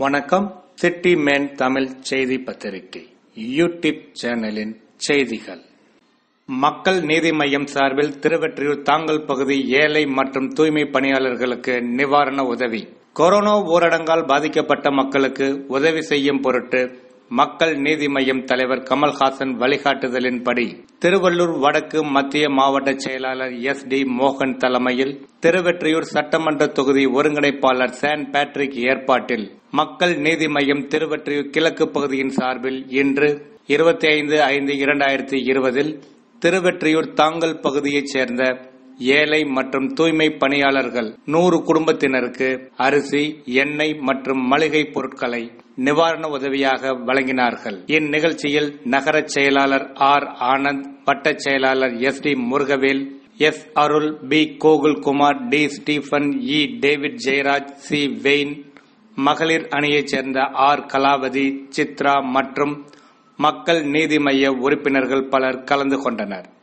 வணக்கம் city man Tamil செய்தி பத்திரிகை யூடியூப் சேனலின் செய்திகள் மக்கள் நீதி மய்யம் சார்பில் திருவெற்றியூர் தாங்கல் பகுதி ஏழை மற்றும் தூய்மை பணியாளர்களுக்கு நிவாரண உதவி கொரோனா ஊரடங்கால் பாதிக்கப்பட்ட மக்களுக்கு உதவி செய்யும் பொருட்டு மக்கள் நீதி மய்யம் தலைவர் கமல்ஹாசன் வழிகாட்டுதலின்படி திருவள்ளூர் வடக்கு மத்திய மாவட்ட செயலாளர் எஸ் டி மோகன் தலைமையில் திருவெற்றியூர் சட்டமன்ற தொகுதி ஒருங்கிணைப்பாளர் சான் பேட்ரிக் ஏற்பாட்டில் மக்கள் நீதி மய்யம் திருவெற்றியூர் கிழக்கு பகுதியின் சார்பில் இன்று இருபத்தி ஐந்து ஐந்து இரண்டாயிரத்தி இருபதில் திருவெற்றியூர் தாங்கல் பகுதியைச் சேர்ந்த ஏழை மற்றும் தூய்மை பணியாளர்கள் நூறு குடும்பத்தினருக்கு அரிசி எண்ணெய் மற்றும் மளிகை பொருட்களை நிவாரண உதவியாக வழங்கினார்கள் இந்நிகழ்ச்சியில் நகர செயலாளர் ஆர் ஆனந்த் வட்டச் செயலாளர் S T Murugavel S Arul P Gokulkumar T Stephen E David Jeyaraj C Wayne மகளிர் அணியைச் சேர்ந்த ஆர் கலாவதி சித்ரா மற்றும் மக்கள் நீதி மய்ய உறுப்பினர்கள் பலர் கலந்து கொண்டனர்